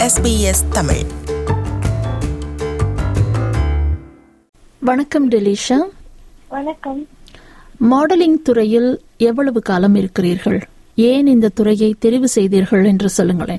SBS Tamil வணக்கம் டெலிஷா வணக்கம் modelling துறையில் எவ்வளவு காலம் இருக்கிறீர்கள் ஏன் இந்த துறையை தெரிவு செய்தீர்கள் என்று சொல்லுங்களேன்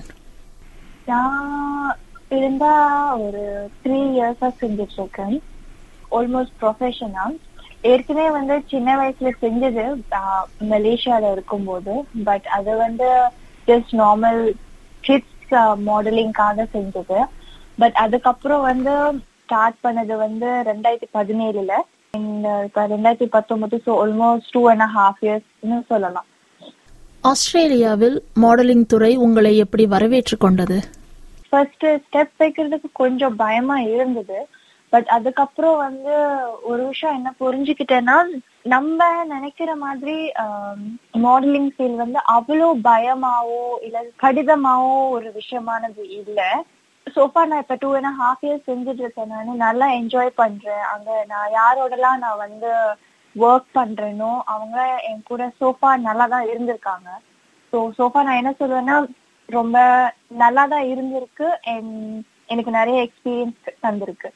நான் இருந்தா ஒரு த்ரீ இயர்ஸா செஞ்சுட்டு இருக்கேன் ஆல்மோஸ்ட் ப்ரொஃபஷனா ஏற்கனவே வந்து சின்ன வயசுல செஞ்சது ஆஹ், மலேசியால இருக்கும்போது பட் அது வந்து ஜஸ்ட் நார்மல் கிட்ஸ் மாடலிங்காக செஞ்சது பட் அதுக்கப்புறம் வந்து ஸ்டார்ட் பண்ணது வந்து ரெண்டாயிரத்தி பதினேழுல இந்த இப்ப ரெண்டாயிரத்தி பத்தொன்பது so almost two and half இயர்ஸ்னு சொல்லலாம் ஆஸ்திரேலியாவில் மாடலிங் துறை உங்களை எப்படி வரவேற்றுக் கொண்டது ஃபர்ஸ்ட் ஸ்டெப் வைக்கிறதுக்கு கொஞ்சம் பயமா இருந்தது பட் அதுக்கப்புறம் வந்து ஒரு விஷயம் என்ன புரிஞ்சுக்கிட்டேன்னா நம்ம நினைக்கிற மாதிரி மாடலிங் ஃபீல்ட் வந்து அவ்வளோ பயமாவோ இல்ல கடிதமாவோ ஒரு விஷயமானது இல்ல சோஃபா நான் இப்ப டூ அண்ட் ஹாஃப் இயர்ஸ் செஞ்சுட்டு இருக்கேன் நான் நல்லா என்ஜாய் பண்றேன் அங்க நான் யாரோடலாம் நான் வந்து ஒர்க் பண்றேனோ அவங்க என் கூட சோஃபா நல்லா தான் இருந்திருக்காங்க ஸோ சோஃபா நான் என்ன சொல்லுவேன்னா ரொம்ப நல்லா தான் இருந்திருக்கு and எனக்கு நிறைய எக்ஸ்பீரியன்ஸ் தந்திருக்கு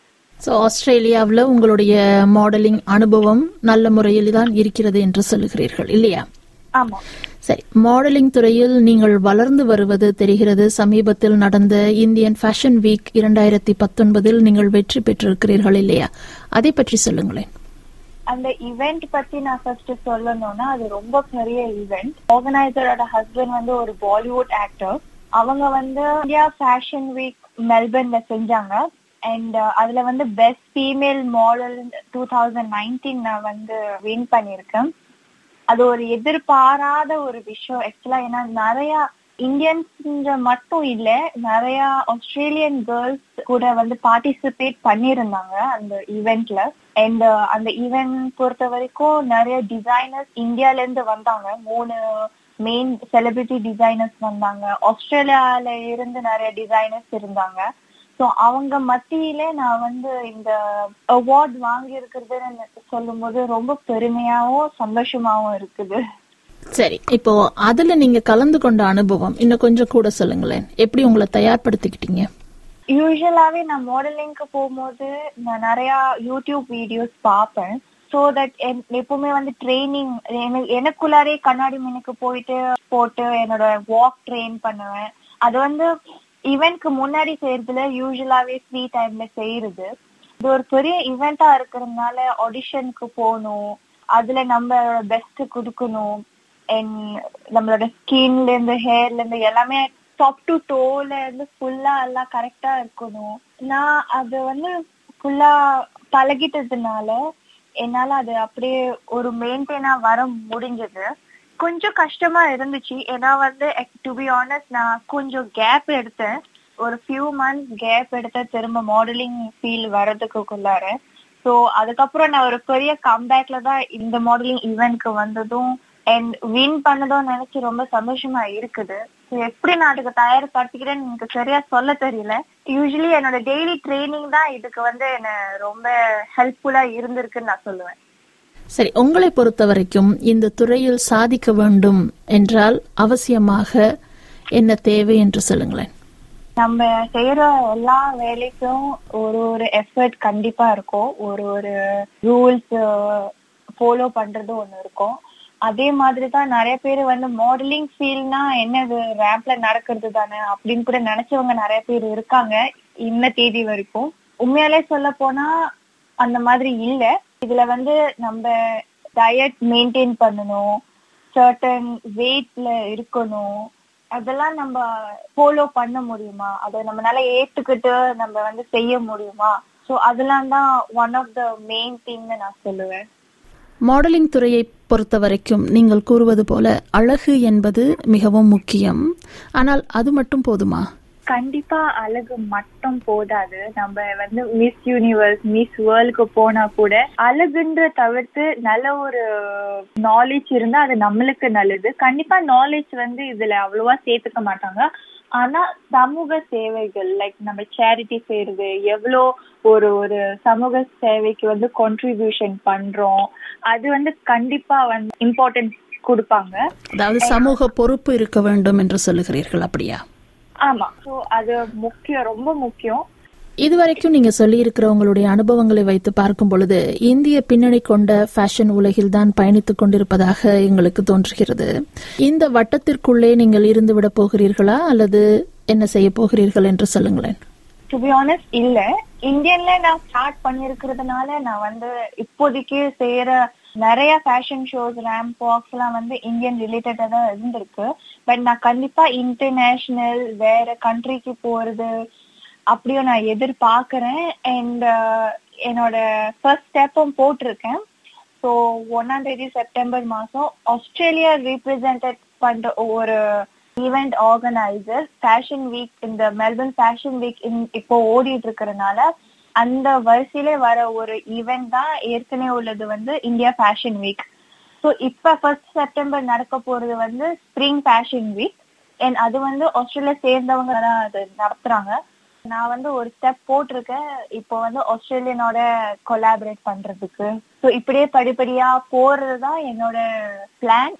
ஸோ ஆஸ்திரேலியாவில் உங்களுடைய மாடலிங் அனுபவம் நல்ல முறையில் தான் இருக்கிறது என்று சொல்லுகிறீர்கள் இல்லையா ஆமா சரி மாடலிங் துறையில் நீங்கள் வளர்ந்து வருவது தெரிகிறது சமீபத்தில் நடந்த இந்தியன் ஃபேஷன் வீக் இரண்டாயிரத்தி பத்தொன்பதில் நீங்கள் வெற்றி பெற்றிருக்கிறீர்கள் இல்லையா அதை பற்றி சொல்லுங்களேன் அந்த இவெண்ட் பத்தி நான் ஃபர்ஸ்ட் சொல்லணும்னா அது ரொம்ப பெரிய இவெண்ட் ஆர்கனைசரோட ஹஸ்பண்ட் வந்து ஒரு பாலிவுட் ஆக்டர் அவங்க வந்து இந்தியா ஃபேஷன் வீக் மெல்பர்ன்ல செஞ்சாங்க அண்ட் அதுல வந்து best female model two thousand nineteen நான் வந்து வின் பண்ணியிருக்கேன் அது ஒரு எதிர்பாராத ஒரு விஷயம் ஆக்சுவலா ஏன்னா நிறைய இந்தியன்ஸ் மட்டும் இல்ல நிறைய ஆஸ்திரேலியன் கேர்ள்ஸ் கூட வந்து பார்ட்டிசிபேட் பண்ணியிருந்தாங்க அந்த ஈவெண்ட்ல அண்ட் அந்த ஈவெண்ட் பொறுத்த வரைக்கும் நிறைய டிசைனர்ஸ் இந்தியால இருந்து வந்தாங்க மூணு மெயின் செலிபிரிட்டி டிசைனர்ஸ் வந்தாங்க ஆஸ்திரேலியால இருந்து நிறைய டிசைனர்ஸ் இருந்தாங்க ஸோ அவங்க மத்தியிலே நான் வந்து இந்த அவார்ட் வாங்கி இருக்கிறதுன்னு சொல்லும் போது ரொம்ப பெருமையாவும் சந்தோஷமாவும் இருக்குது சரி இப்போ அதுல நீங்க கலந்து கொண்ட அனுபவம் இன்னும் கொஞ்சம் கூட சொல்லுங்களேன் எப்படி உங்களை தயார்படுத்திக்கிட்டீங்க யூஸ்வலாவே நான் மாடலிங்க்கு போகும்போது நான் நிறைய யூடியூப் வீடியோஸ் பார்ப்பேன் ஸோ தட் எப்பவுமே வந்து ட்ரைனிங் எனக்குள்ளாரே கண்ணாடி மீனுக்கு போயிட்டு போட்டு என்னோட வாக் ட்ரெயின் பண்ணுவேன் அது வந்து ஈவெண்ட்க்கு முன்னாடி செய்யறதுல யூஸ்வலாவே ஃப்ரீ டைம்ல செய்யறது இது ஒரு பெரிய ஈவெண்டா இருக்கிறதுனால ஆடிஷனுக்கு போகணும் அதுல நம்ம பெஸ்ட் கொடுக்கணும் அண்ட் நம்மளோட ஸ்கின்ல இருந்து ஹேர்ல இருந்து எல்லாமே டாப் டு டோல இருந்து ஃபுல்லா எல்லாம் கரெக்டா இருக்கணும் நான் அது வந்து ஃபுல்லா பழகிட்டதுனால என்னால அது அப்படியே ஒரு மெயின்டைனா வர முடிஞ்சது கொஞ்சம் கஷ்டமா இருந்துச்சு ஏன்னா வந்து டு பி ஆனஸ்ட் நான் கொஞ்சம் கேப் எடுத்தேன் ஒரு ஃபியூ மந்த்ஸ் கேப் எடுத்த திரும்ப மாடலிங் ஃபீல் வர்றதுக்குள்ளார ஸோ அதுக்கப்புறம் நான் ஒரு பெரிய கம்பேக்ல தான் இந்த மாடலிங் ஈவெண்ட்க்கு வந்ததும் அண்ட் வின் பண்ணதும் நினைச்சு ரொம்ப சந்தோஷமா இருக்குது So, எப்படி நான் அதுக்கு தயார்படுத்திக்கிறேன்னு எனக்கு சரியா சொல்ல தெரியல யூஸ்வலி என்னோட டெய்லி ட்ரைனிங் தான் இதுக்கு வந்து என்ன ரொம்ப ஹெல்ப்ஃபுல்லா இருந்திருக்குன்னு நான் சொல்லுவேன் சரி உங்களை பொறுத்த வரைக்கும் இந்த துறையில் சாதிக்க வேண்டும் என்றால் அவசியமாக என்ன தேவை என்று சொல்லுங்களேன் நம்ம செய்யற எல்லா வேலைக்கும் ஒரு ஒரு எஃபர்ட் கண்டிப்பா இருக்கும் ஒரு ஒரு ரூல்ஸ் ஃபாலோ பண்றது ஒண்ணு இருக்கும் அதே மாதிரி தான் நிறைய பேர் வந்து மாடலிங் ஃபீல்ட்னா என்னது ரேம்ப்ல நடக்கிறது தானே அப்படின்னு கூட நினைச்சவங்க நிறைய பேர் இருக்காங்க இன்ன தேதி வரைக்கும் உண்மையாலே சொல்ல போனா அந்த மாதிரி இல்ல இதுல வந்து நம்ம டயட் மெயின்டைன் பண்ணணும் சர்டன் வெயிட்ல இருக்கணும் அதெல்லாம் நம்ம ஃபாலோ பண்ண முடியுமா அதை நம்மளால ஏத்துக்கிட்டு நம்ம வந்து செய்ய முடியுமா சோ அதெல்லாம் தான் ஒன் ஆஃப் த மெயின் திங்னு நான் சொல்லுவேன் மாடலிங் துறையை பொறுத்த வரைக்கும் நீங்கள் கூறுவது போல அழகு என்பது மிகவும் முக்கியம் ஆனால் அது மட்டும் போதுமா கண்டிப்பா அழகு மட்டும் போதாது நம்ம வந்து மிஸ் யூனிவர்ஸ் மிஸ் வேர்ல்டுக்கு போனா கூட அழகுன்ற தவிர்த்து நல்ல ஒரு நாலேஜ் இருந்தா அது நம்மளுக்கு நல்லது கண்டிப்பா நாலேஜ் வந்து இதுல அவ்வளவா சேர்த்துக்க மாட்டாங்க ஆனா சமூக சேவைகள் லைக் நம்ம சேரிட்டி செய்யறது எவ்வளோ ஒரு ஒரு சமூக சேவைக்கு வந்து கான்ட்ரிபியூஷன் பண்றோம் அது வந்து கண்டிப்பா வந்து இம்பார்ட்டன்ஸ் கொடுப்பாங்க அதாவது சமூக பொறுப்பு இருக்க வேண்டும் என்று சொல்லுகிறீர்கள் அப்படியா ஆமா சோ அது முக்கியம் ரொம்ப முக்கியம் இதுவரைக்கும் நீங்க சொல்லியிருக்கிற உங்களுடைய அனுபவங்களை வைத்து பார்க்கும் பொழுது இந்திய பின்னணி கொண்ட ஃபேஷன் உலகில் தான் பயணித்துக் கொண்டிருப்பதாக எங்களுக்கு தோன்றுகிறது இந்த வட்டத்திற்குள்ளே நீங்கள் இருந்து விட போகிறீர்களா அல்லது என்ன செய்ய போகிறீர்கள் என்று சொல்லுங்களேன் டு பி ஆனஸ்ட் இல்ல இந்தியன்ல நான் ஸ்டார்ட் பண்ணிருக்கிறதுனால நான் வந்து இப்போதைக்கு செய்யற நிறைய ஃபேஷன் ஷோஸ் ரேம்ப் வாக்ஸ் எல்லாம் வந்து இந்தியன் ரிலேட்டடா தான் இருந்திருக்கு பட் நான் கண்டிப்பா இன்டர்நேஷனல் வேற கண்ட்ரிக்கு போறது அப்படியும் நான் எதிர்பார்க்கறேன் அண்ட் என்னோட ஃபர்ஸ்ட் ஸ்டெப்பும் போட்டிருக்கேன் ஸோ ஒன்னாம் தேதி செப்டம்பர் மாசம் ஆஸ்திரேலியா ரீப்ரசன்ட் பண்ற ஒரு ஈவெண்ட் ஆர்கனைசர் ஃபேஷன் வீக் இந்த மெல்பர்ன் ஃபேஷன் வீக் இப்போ ஓடிட்டு இருக்கிறதுனால அந்த வரிசையில வர ஒரு ஈவெண்ட் தான் ஏற்கனவே உள்ளது வந்து இந்தியா ஃபேஷன் வீக் ஸோ இப்ப ஃபர்ஸ்ட் செப்டம்பர் நடக்க போறது வந்து ஸ்ப்ரிங் ஃபேஷன் வீக் அண்ட் அது வந்து ஆஸ்திரேலியா சேர்ந்தவங்க தான் அது நடத்துறாங்க நான் வந்து ஒரு ஸ்டெப் போட்டிருக்கேன் இப்போ வந்து ஆஸ்திரேலியனோட கொலாபரேட் பண்றதுக்கு ஸோ இப்படியே படிப்படியா போறது தான் என்னோட பிளான்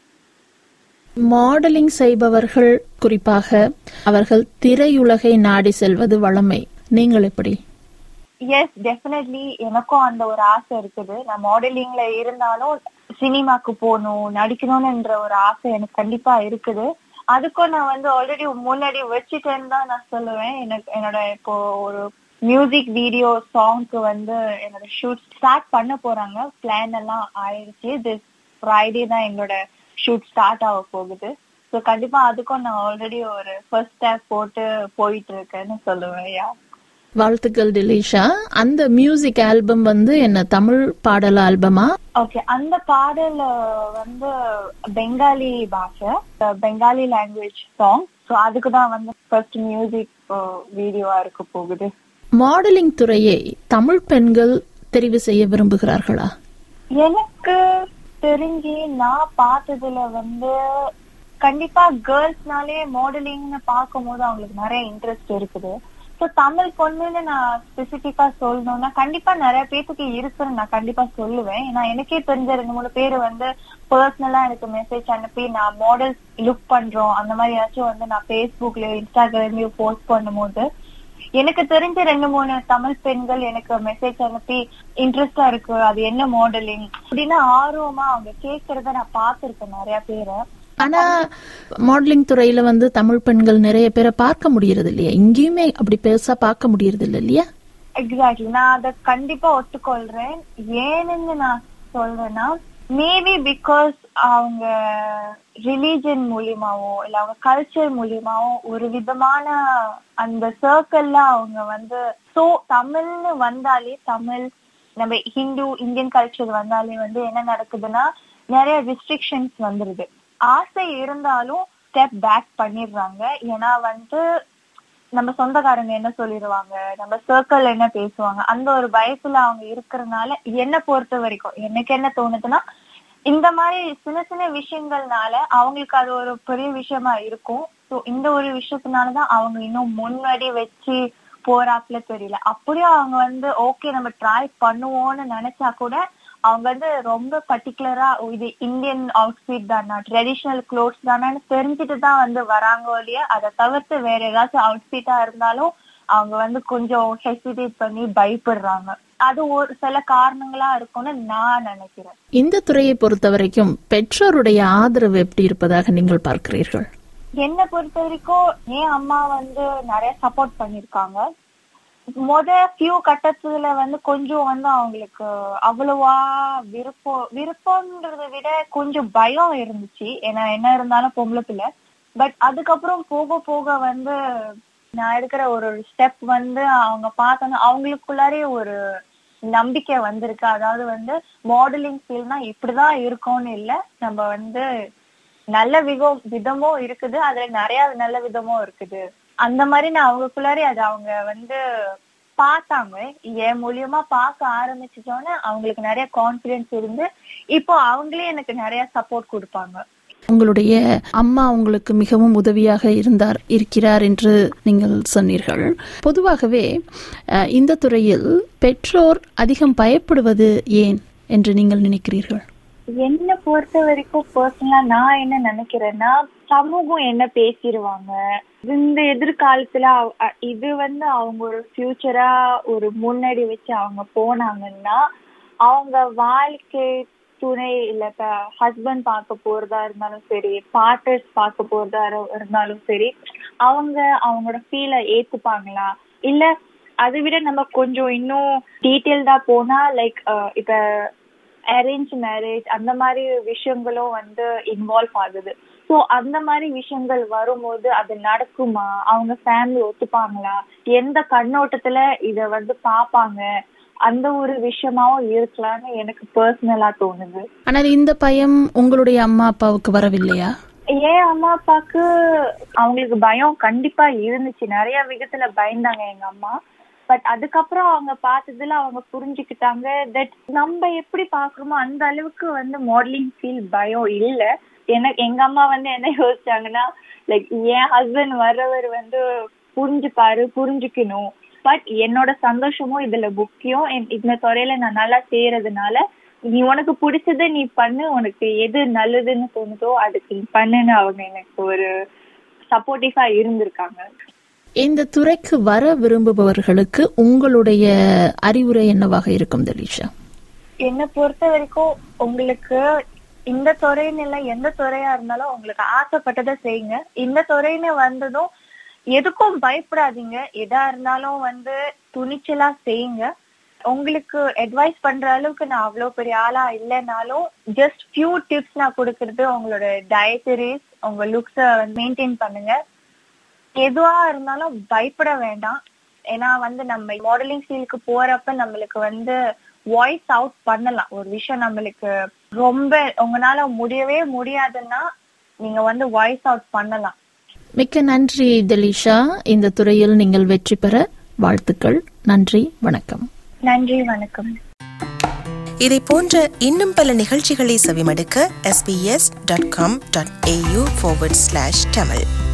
மாடலிங் செய்பவர்கள் குறிப்பாக அவர்கள் திரையுலகை நாடி செல்வது வழமை நீங்கள் எப்படி எஸ் டெஃபினெட்லி எனக்கும் அந்த ஒரு ஆசை இருக்குது நான் மாடலிங்ல இருந்தாலும் சினிமாக்கு போகணும் நடிக்கணும்ன்ற ஒரு ஆசை எனக்கு கண்டிப்பா இருக்குது அதுக்கும் நான் வந்து ஆல்ரெடி முன்னாடி வச்சுட்டேன்னு தான் நான் சொல்லுவேன் எனக்கு என்னோட இப்போ ஒரு மியூசிக் வீடியோ சாங்க்கு வந்து என்னோட ஷூட் ஸ்டார்ட் பண்ண போறாங்க பிளான் எல்லாம் ஆயிடுச்சு திஸ் ஃப்ரைடே தான் எங்களோட ஷூட் ஸ்டார்ட் ஆக போகுது ஸோ கண்டிப்பா அதுக்கும் நான் ஆல்ரெடி ஒரு ஃபர்ஸ்ட் ஸ்டெப் போட்டு போயிட்டு இருக்கேன்னு சொல்லுவேன் யா வாழ்த்துக்கள் டிலிஷா அந்த மியூசிக் ஆல்பம் வந்து என்ன தமிழ் பாடல் ஆல்பமா ஓகே அந்த பாடல் வந்து பெங்காலி பாஷை பெங்காலி லாங்குவேஜ் சாங் ஸோ அதுக்கு தான் வந்து ஃபர்ஸ்ட் மியூசிக் வீடியோவா இருக்க போகுது மாடலிங் துறையை தமிழ் பெண்கள் தெரிவு செய்ய விரும்புகிறார்களா எனக்கு தெரிஞ்சு நான் பார்த்ததுல வந்து கண்டிப்பா கேர்ள்ஸ்னாலே மாடலிங்னு பார்க்கும் போது அவங்களுக்கு நிறைய இன்ட்ரெஸ்ட் இருக்குது ஸோ தமிழ் பொண்ணுன்னு நான் ஸ்பெசிபிக்கா சொல்லணும்னா கண்டிப்பா நிறைய பேத்துக்கு இருக்குன்னு நான் கண்டிப்பா சொல்லுவேன் ஏன்னா எனக்கே தெரிஞ்ச ரெண்டு மூணு பேர் வந்து பர்சனலா எனக்கு மெசேஜ் அனுப்பி நான் மாடல்ஸ் லுக் பண்றோம் அந்த மாதிரியாச்சும் வந்து நான் ஃபேஸ்புக்லயோ இன்ஸ்டாகிராம்லயோ போஸ்ட் பண்ணும்போது எனக்கு தெரிஞ்ச ரெண்டு மூணு தமிழ் பெண்கள் எனக்கு மெசேஜ் அனுப்பி இன்ட்ரெஸ்டா இருக்கு அது என்ன மாடலிங் அப்படின்னு ஆர்வமா அவங்க கேக்குறத நான் பார்த்திருக்கேன் நிறைய பேரை ஆனா மாடலிங் துறையில வந்து தமிழ் பெண்கள் நிறைய பேரை பார்க்க முடியறது இல்லையா இங்கேயுமே அப்படி பெருசா பார்க்க முடியறது இல்லை இல்லையா எக்ஸாக்ட்லி நான் அதை கண்டிப்பா ஒத்துக்கொள்றேன் ஏன்னு நான் சொல்றேன்னா மேபி பிகாஸ் அவங்க ரிலீஜன் மூலியமாவோ இல்ல அவங்க கல்ச்சர் மூலியமாவோ ஒரு விதமான அந்த சர்க்கிள்ல அவங்க வந்து சோ தமிழ்னு வந்தாலே தமிழ் நம்ம ஹிந்து இந்தியன் கல்ச்சர் வந்தாலே வந்து என்ன நடக்குதுன்னா நிறைய ரெஸ்ட்ரிக்ஷன்ஸ் வந்துருது ஆசை இருந்தாலும் ஸ்டெப் பேக் பண்ணிடுறாங்க ஏன்னா வந்து நம்ம சொந்தக்காரங்க என்ன சொல்லிடுவாங்க நம்ம சர்க்கிள் என்ன பேசுவாங்க அந்த ஒரு பயத்துல அவங்க இருக்கிறதுனால என்ன பொறுத்த வரைக்கும் எனக்கு என்ன தோணுதுன்னா இந்த மாதிரி சின்ன சின்ன விஷயங்கள்னால அவங்களுக்கு அது ஒரு பெரிய விஷயமா இருக்கும் ஸோ இந்த ஒரு விஷயத்தினாலதான் அவங்க இன்னும் முன்னாடி வச்சு போறாப்புல தெரியல அப்படியே அவங்க வந்து ஓகே நம்ம ட்ரை பண்ணுவோம்னு நினைச்சா கூட அவங்க வந்து ரொம்ப பர்டிகுலரா இது இந்தியன் அவுட்ஃபிட் தானா ட்ரெடிஷ்னல் க்ளோத்ஸ் தானான்னு தெரிஞ்சுட்டு தான் வந்து வராங்க இல்லையா அதை தவிர்த்து வேற ஏதாச்சும் அவுட்ஃபிட்டா இருந்தாலும் அவங்க வந்து கொஞ்சம் ஹெசிடேட் பண்ணி பயப்படுறாங்க அது ஒரு சில காரணங்களா இருக்கும்னு நான் நினைக்கிறேன் இந்த துறையை பொறுத்த வரைக்கும் பெற்றோருடைய ஆதரவு எப்படி இருப்பதாக நீங்கள் பார்க்கிறீர்கள் என்னை பொறுத்த வரைக்கும் என் அம்மா வந்து நிறைய சப்போர்ட் பண்ணிருக்காங்க முத ஃபியூ கட்டத்துல வந்து கொஞ்சம் வந்து அவங்களுக்கு அவ்வளவா விருப்பம் விருப்பம்ன்றத விட கொஞ்சம் பயம் இருந்துச்சு ஏன்னா என்ன இருந்தாலும் பொம்பளை பிள்ளை பட் அதுக்கப்புறம் போக போக வந்து நான் எடுக்கிற ஒரு ஸ்டெப் வந்து அவங்க பார்த்தோன்னா அவங்களுக்குள்ளாரே ஒரு நம்பிக்கை வந்திருக்கு அதாவது வந்து மாடலிங் ஃபீல்ட்னா இப்படிதான் இருக்கும்னு இல்லை நம்ம வந்து நல்ல விதம் விதமும் இருக்குது அதுல நிறைய நல்ல விதமும் இருக்குது அந்த மாதிரி நான் அவங்களுக்குள்ளாரே அது அவங்க வந்து பார்த்தாங்க என் மூலியமா பார்க்க ஆரம்பிச்சிட்டோன்னே அவங்களுக்கு நிறைய கான்பிடன்ஸ் இருந்து இப்போ அவங்களே எனக்கு நிறைய சப்போர்ட் கொடுப்பாங்க உங்களுடைய அம்மா உங்களுக்கு மிகவும் உதவியாக இருந்தார் இருக்கிறார் என்று நீங்கள் சொன்னீர்கள் பொதுவாகவே இந்த துறையில் பெற்றோர் அதிகம் பயப்படுவது ஏன் என்று நீங்கள் நினைக்கிறீர்கள் என்ன பொறுத்த வரைக்கும் பர்சனலா நான் என்ன நினைக்கிறேன்னா சமூகம் என்ன பேசிடுவாங்க இந்த எதிர்காலத்துல அவ- அ- இது வந்து அவங்க ஒரு ஃபியூச்சரா ஒரு முன்னாடி வச்சு அவங்க போனாங்கன்னா அவங்க வாழ்க்கை துணை இல்ல இப்ப ஹஸ்பண்ட் பார்க்க போறதா இருந்தாலும் சரி பார்ட்னர்ஸ் பார்க்க போறதா இரு- இருந்தாலும் சரி அவங்க அவங்களோட ஃபீலை ஏத்துப்பாங்களா இல்ல அதை விட நம்ம கொஞ்சம் இன்னும் டீட்டெயில்டா போனா லைக் இப்ப அரேஞ்ச் மேரேஜ் அந்த மாதிரி விஷயங்களும் வந்து இன்வால்வ் ஆகுது ஸோ அந்த மாதிரி விஷயங்கள் வரும்போது அது நடக்குமா அவங்க ஃபேமிலி ஒத்துப்பாங்களா எந்த கண்ணோட்டத்துல இத வந்து பாப்பாங்க அந்த ஒரு விஷயமாவும் இருக்கலாம்னு எனக்கு பர்சனலா தோணுது ஆனால் இந்த பயம் உங்களுடைய அம்மா அப்பாவுக்கு வரவில்லையா ஏன் அம்மா அப்பாக்கு அவங்களுக்கு பயம் கண்டிப்பா இருந்துச்சு நிறைய விதத்துல பயந்தாங்க எங்க அம்மா பட் அதுக்கப்புறம் அவங்க பார்த்ததுல அவங்க புரிஞ்சுக்கிட்டாங்க தட் நம்ம எப்படி பாக்குறோமோ அந்த அளவுக்கு வந்து மாடலிங் ஃபீல் பயம் இல்ல எனக்கு எங்க அம்மா வந்து என்ன யோசிச்சாங்கன்னா லைக் என் ஹஸ்பண்ட் வர்றவர் வந்து புரிஞ்சுப்பாரு புரிஞ்சுக்கணும் பட் என்னோட சந்தோஷமும் இதுல முக்கியம் என்- இந்த துறையில நான் நல்லா செய்யறதுனால நீ உனக்கு பிடிச்சதை நீ பண்ணு உனக்கு எது நல்லதுன்னு தோணுதோ அதுக்கு நீ பண்ணுன்னு அவங்க எனக்கு ஒரு சப்போர்ட்டிவா இருந்திருக்காங்க இந்த துறைக்கு வர விரும்புபவர்களுக்கு உங்களுடைய அறிவுரை என்னவாக இருக்கும் தலிஷா என்னை பொறுத்த வரைக்கும் உங்களுக்கு இந்த துறைன்னு இல்ல எந்த துறையா இருந்தாலும் உங்களுக்கு ஆசைப்பட்டதை செய்யுங்க இந்த துறைன்னு வந்ததும் எதுக்கும் பயப்படாதீங்க எதா இருந்தாலும் வந்து துணிச்சலா செய்யுங்க உங்களுக்கு அட்வைஸ் பண்ற அளவுக்கு நான் அவ்வளவு பெரிய ஆளா இல்லைனாலும் ஜஸ்ட் ஃபியூ டிப்ஸ் நான் கொடுக்கறது உங்களோட டயட்டரிஸ் உங்க லுக்ஸ மெயின்டைன் பண்ணுங்க எதுவா இருந்தாலும் பயப்பட வேண்டாம் ஏன்னா வந்து நம்ம மாடலிங் ஃபீல்டுக்கு போறப்ப நம்மளுக்கு வந்து வாய்ஸ் அவுட் பண்ணலாம் ஒரு விஷயம் நம்மளுக்கு ரொம்ப உங்களால முடியவே முடியாதுன்னா நீங்க வந்து வாய்ஸ் அவுட் பண்ணலாம் மிக்க நன்றி தலிஷா இந்த துறையில் நீங்கள் வெற்றி பெற வாழ்த்துக்கள் நன்றி வணக்கம் நன்றி வணக்கம் இதை போன்ற இன்னும் பல நிகழ்ச்சிகளை செவிமடுக்க sbs.com.au forward slash tamil